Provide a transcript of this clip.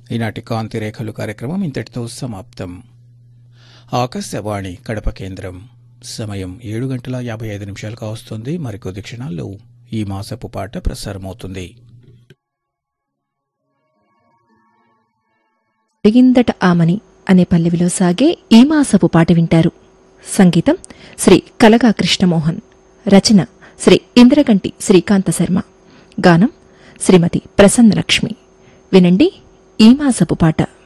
ఈనాటి కాంతి రేఖలు కార్యక్రమం ఇంతటితో సమాప్తం ఆకాశవాణి కడప కేంద్రం సమయం ఏడు గంటల యాభై ఐదు నిమిషాలు కావస్తుంది మరికొద్ది క్షణాల్లో ఈ మాసపు పాట ప్రసారమవుతుంది అడిగిందట ఆమని అనే పల్లవిలో సాగే ఈ మాసపు పాట వింటారు సంగీతం శ్రీ కలగా కృష్ణమోహన్ రచన శ్రీ ఇంద్రగంటి శ్రీకాంత శర్మ గానం శ్రీమతి ప్రసన్నలక్ష్మి వినండి ఈ మాసపు పాట